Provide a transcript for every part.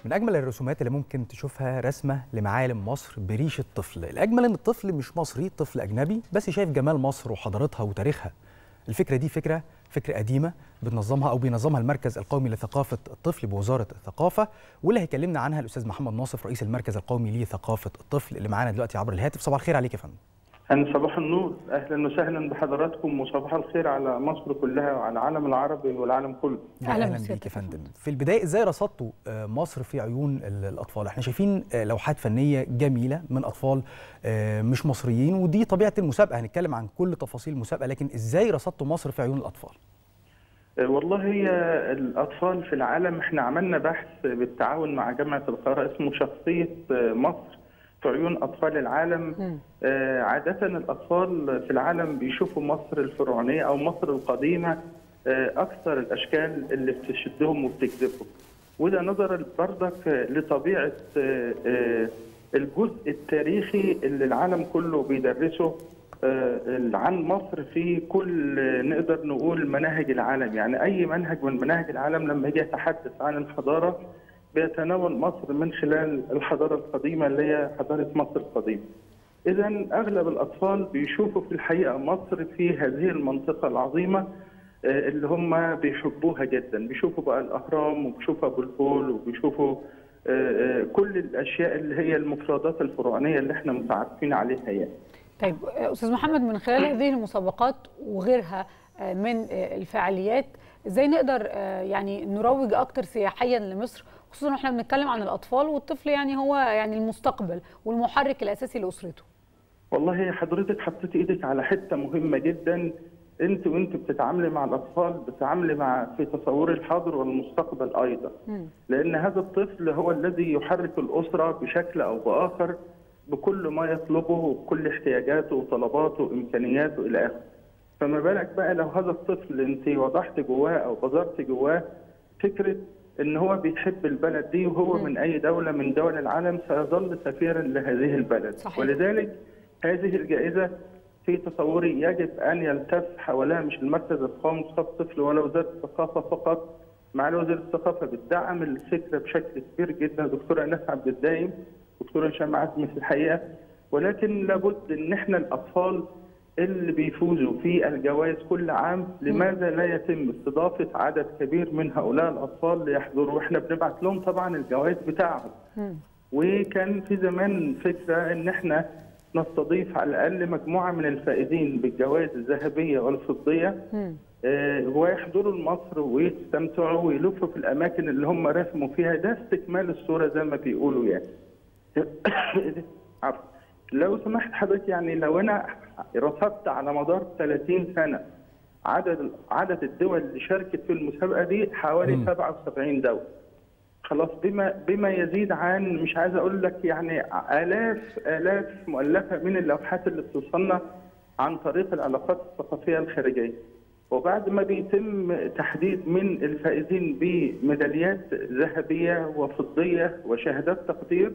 من اجمل الرسومات اللي ممكن تشوفها رسمه لمعالم مصر بريش الطفل الاجمل ان الطفل مش مصري طفل اجنبي بس شايف جمال مصر وحضارتها وتاريخها الفكره دي فكره فكره قديمه بتنظمها او بينظمها المركز القومي لثقافه الطفل بوزاره الثقافه واللي هيكلمنا عنها الاستاذ محمد ناصف رئيس المركز القومي لثقافه الطفل اللي معانا دلوقتي عبر الهاتف صباح الخير عليك يا فندم أهلا صباح النور أهلا وسهلا بحضراتكم وصباح الخير على مصر كلها وعلى العالم العربي والعالم كله اهلا, أهلا بيك يا فندم في البدايه ازاي رصدتوا مصر في عيون الاطفال احنا شايفين لوحات فنيه جميله من اطفال مش مصريين ودي طبيعه المسابقه هنتكلم عن كل تفاصيل المسابقه لكن ازاي رصدتوا مصر في عيون الاطفال والله هي الاطفال في العالم احنا عملنا بحث بالتعاون مع جامعه القاهره اسمه شخصيه مصر في عيون اطفال العالم آه عاده الاطفال في العالم بيشوفوا مصر الفرعونيه او مصر القديمه آه اكثر الاشكال اللي بتشدهم وبتجذبهم وده نظرا برضك لطبيعه آه الجزء التاريخي اللي العالم كله بيدرسه عن مصر في كل نقدر نقول مناهج العالم يعني اي منهج من مناهج العالم لما يجي يتحدث عن الحضاره بيتناول مصر من خلال الحضاره القديمه اللي هي حضاره مصر القديمه. اذا اغلب الاطفال بيشوفوا في الحقيقه مصر في هذه المنطقه العظيمه اللي هم بيحبوها جدا، بيشوفوا بقى الاهرام وبيشوفوا ابو الهول وبيشوفوا كل الاشياء اللي هي المفردات الفرعونيه اللي احنا متعارفين عليها يعني. طيب استاذ محمد من خلال هذه المسابقات وغيرها من الفعاليات ازاي نقدر يعني نروج اكتر سياحيا لمصر خصوصا احنا بنتكلم عن الاطفال والطفل يعني هو يعني المستقبل والمحرك الاساسي لاسرته والله حضرتك حطيتي ايدك على حته مهمه جدا انت وانت بتتعاملي مع الاطفال بتتعاملي مع في تصور الحاضر والمستقبل ايضا م. لان هذا الطفل هو الذي يحرك الاسره بشكل او باخر بكل ما يطلبه وبكل احتياجاته وطلباته وامكانياته الى اخره فما بالك بقى لو هذا الطفل انت وضحت جواه او بذرت جواه فكره ان هو بيحب البلد دي وهو م. من اي دوله من دول العالم سيظل سفيرا لهذه البلد صحيح. ولذلك هذه الجائزه في تصوري يجب ان يلتف حواليها مش المركز القومي لثقافه الطفل ولا وزاره الثقافه فقط مع وزاره الثقافه بتدعم الفكره بشكل كبير جدا دكتوره ايناس عبد الدايم دكتوره هشام عزمي في الحقيقه ولكن لابد ان احنا الاطفال اللي بيفوزوا في الجوائز كل عام لماذا لا يتم استضافه عدد كبير من هؤلاء الاطفال ليحضروا واحنا بنبعت لهم طبعا الجوائز بتاعهم وكان في زمان فكره ان احنا نستضيف على الاقل مجموعه من الفائزين بالجوائز الذهبيه والفضيه آه ويحضروا لمصر ويستمتعوا ويلفوا في الاماكن اللي هم رسموا فيها ده استكمال الصوره زي ما بيقولوا يعني عفوا لو سمحت حضرتك يعني لو انا رصدت على مدار 30 سنه عدد عدد الدول اللي شاركت في المسابقه دي حوالي م. 77 دوله. خلاص بما بما يزيد عن مش عايز اقول لك يعني الاف الاف مؤلفه من اللوحات اللي بتوصلنا عن طريق العلاقات الثقافيه الخارجيه. وبعد ما بيتم تحديد من الفائزين بميداليات ذهبيه وفضيه وشهادات تقدير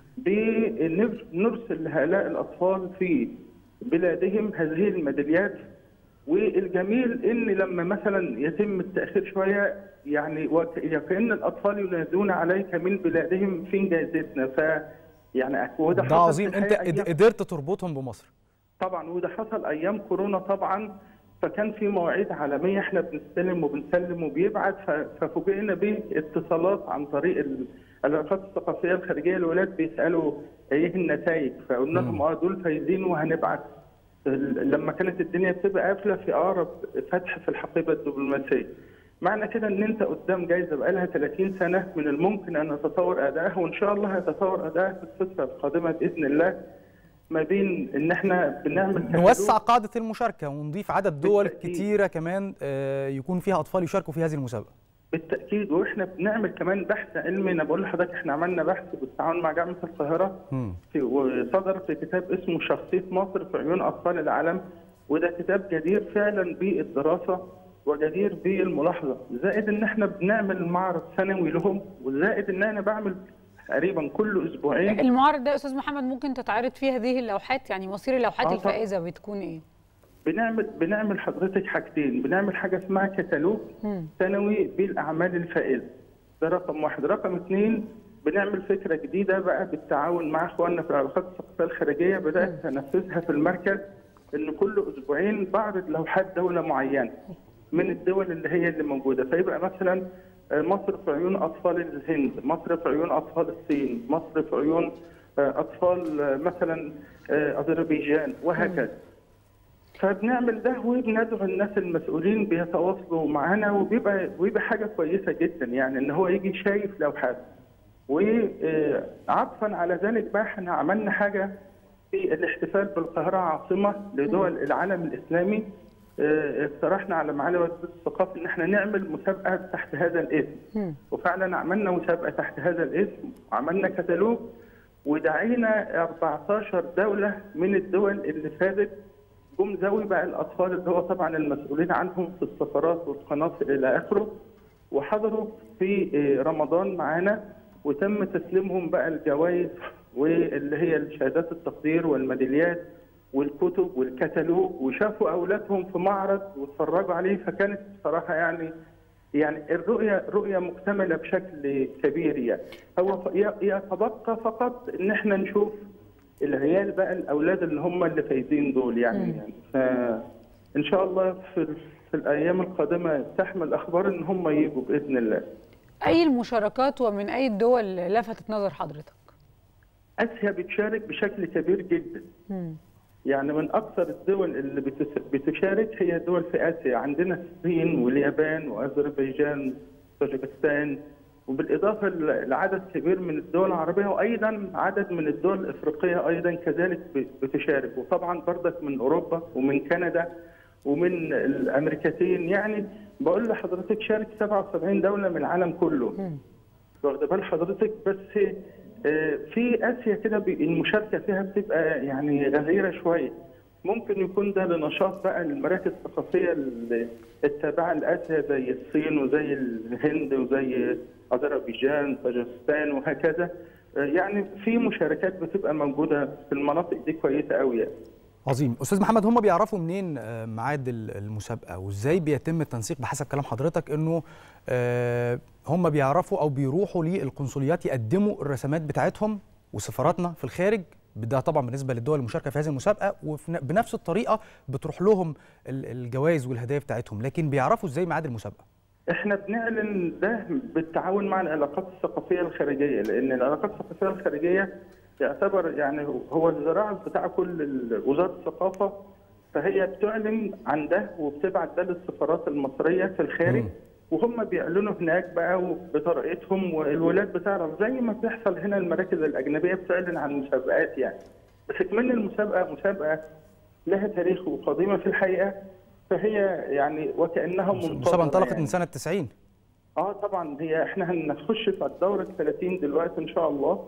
بنرسل لهؤلاء الاطفال في بلادهم هذه الميداليات والجميل ان لما مثلا يتم التاخير شويه يعني وكان الاطفال ينادون عليك من بلادهم فين جائزتنا ف يعني وده ده عظيم انت قدرت تربطهم بمصر طبعا وده حصل ايام كورونا طبعا فكان في مواعيد عالميه احنا بنستلم وبنسلم وبيبعت ففوجئنا باتصالات عن طريق العلاقات الثقافيه الخارجيه الولاد بيسالوا ايه النتائج فقلنا لهم اه دول فايزين وهنبعت لما كانت الدنيا بتبقى قافله في اقرب فتح في الحقيبه الدبلوماسيه. معنى كده ان انت قدام جايزه بقالها 30 سنه من الممكن ان نتطور ادائها وان شاء الله هيتطور ادائها في الفتره القادمه باذن الله ما بين ان احنا بنعمل نوسع قاعده المشاركه ونضيف عدد دول بالتأكيد. كتيره كمان يكون فيها اطفال يشاركوا في هذه المسابقه. بالتاكيد واحنا بنعمل كمان بحث علمي انا بقول لحضرتك احنا عملنا بحث بالتعاون مع جامعه القاهره في وصدر في كتاب اسمه شخصيه مصر في عيون اطفال العالم وده كتاب جدير فعلا بالدراسه وجدير بالملاحظه زائد ان احنا بنعمل معرض سنوي لهم وزائد ان انا بعمل تقريبا كل اسبوعين المعرض ده يا استاذ محمد ممكن تتعرض فيه هذه اللوحات يعني مصير اللوحات آه الفائزه بتكون ايه؟ بنعمل بنعمل حضرتك حاجتين بنعمل حاجه اسمها كتالوج سنوي بالاعمال الفائزه ده رقم واحد رقم اثنين بنعمل فكره جديده بقى بالتعاون مع اخواننا في العلاقات الثقافيه الخارجيه بدات انفذها في المركز ان كل اسبوعين بعرض لوحات دوله معينه من الدول اللي هي اللي موجوده فيبقى مثلا مصر في عيون اطفال الهند، مصر في عيون اطفال الصين، مصر في عيون اطفال مثلا اذربيجان وهكذا. فبنعمل ده وبندعو الناس المسؤولين بيتواصلوا معانا وبيبقى ويبقى حاجه كويسه جدا يعني ان هو يجي شايف لوحات. وعطفا على ذلك بقى احنا عملنا حاجه في الاحتفال بالقاهره عاصمه لدول العالم الاسلامي اقترحنا على معالي وزير الثقافه ان احنا نعمل مسابقه تحت هذا الاسم وفعلا عملنا مسابقه تحت هذا الاسم وعملنا كتالوج ودعينا 14 دوله من الدول اللي فازت جم ذوي بقى الاطفال اللي هو طبعا المسؤولين عنهم في السفارات والقناصل الى اخره وحضروا في رمضان معانا وتم تسليمهم بقى الجوائز واللي هي شهادات التقدير والميداليات والكتب والكتالوج وشافوا اولادهم في معرض واتفرجوا عليه فكانت بصراحه يعني يعني الرؤيه رؤيه مكتمله بشكل كبير يعني هو يتبقى فقط ان احنا نشوف العيال بقى الاولاد اللي هم اللي فايزين دول يعني, يعني فان شاء الله في في الايام القادمه تحمل اخبار ان هم يجوا باذن الله. اي المشاركات ومن اي الدول لفتت نظر حضرتك؟ اسيا بتشارك بشكل كبير جدا. م. يعني من اكثر الدول اللي بتشارك هي دول في اسيا عندنا الصين واليابان واذربيجان وطاجكستان وبالاضافه لعدد كبير من الدول العربيه وايضا عدد من الدول الافريقيه ايضا كذلك بتشارك وطبعا بردك من اوروبا ومن كندا ومن الامريكتين يعني بقول لحضرتك شارك 77 دوله من العالم كله واخده بال حضرتك بس في اسيا كده المشاركه فيها بتبقى يعني غزيره شويه ممكن يكون ده لنشاط بقى المراكز الثقافيه التابعه لاسيا زي الصين وزي الهند وزي اذربيجان طاجستان وهكذا يعني في مشاركات بتبقى موجوده في المناطق دي كويسه قوي يعني. عظيم استاذ محمد هم بيعرفوا منين ميعاد المسابقه وازاي بيتم التنسيق بحسب كلام حضرتك انه هم بيعرفوا او بيروحوا للقنصليات يقدموا الرسمات بتاعتهم وسفاراتنا في الخارج ده طبعا بالنسبه للدول المشاركه في هذه المسابقه وبنفس الطريقه بتروح لهم الجوائز والهدايا بتاعتهم لكن بيعرفوا ازاي ميعاد المسابقه احنا بنعلن ده بالتعاون مع العلاقات الثقافيه الخارجيه لان العلاقات الثقافيه الخارجيه يعتبر يعني هو الذراع بتاع كل وزاره الثقافه فهي بتعلن عن ده وبتبعت ده للسفارات المصريه في الخارج م. وهم بيعلنوا هناك بقى بطريقتهم والولاد بتعرف زي ما بيحصل هنا المراكز الاجنبيه بتعلن عن مسابقات يعني بس كمان المسابقه مسابقه لها تاريخ وقديمه في الحقيقه فهي يعني وكانها المسابقه انطلقت يعني. من سنه 90 اه طبعا هي احنا هنخش في الدوره ال 30 دلوقتي ان شاء الله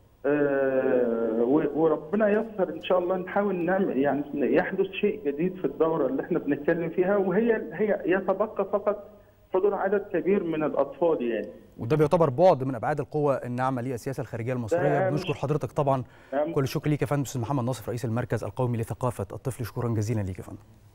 آه وربنا ييسر ان شاء الله نحاول نعمل يعني يحدث شيء جديد في الدوره اللي احنا بنتكلم فيها وهي هي يتبقى فقط حضور عدد كبير من الاطفال يعني وده بيعتبر بعد من ابعاد القوه الناعمه للسياسه الخارجيه المصريه بنشكر حضرتك طبعا كل الشكر ليك يا فندم استاذ محمد ناصف رئيس المركز القومي لثقافه الطفل شكرا جزيلا ليك يا فندم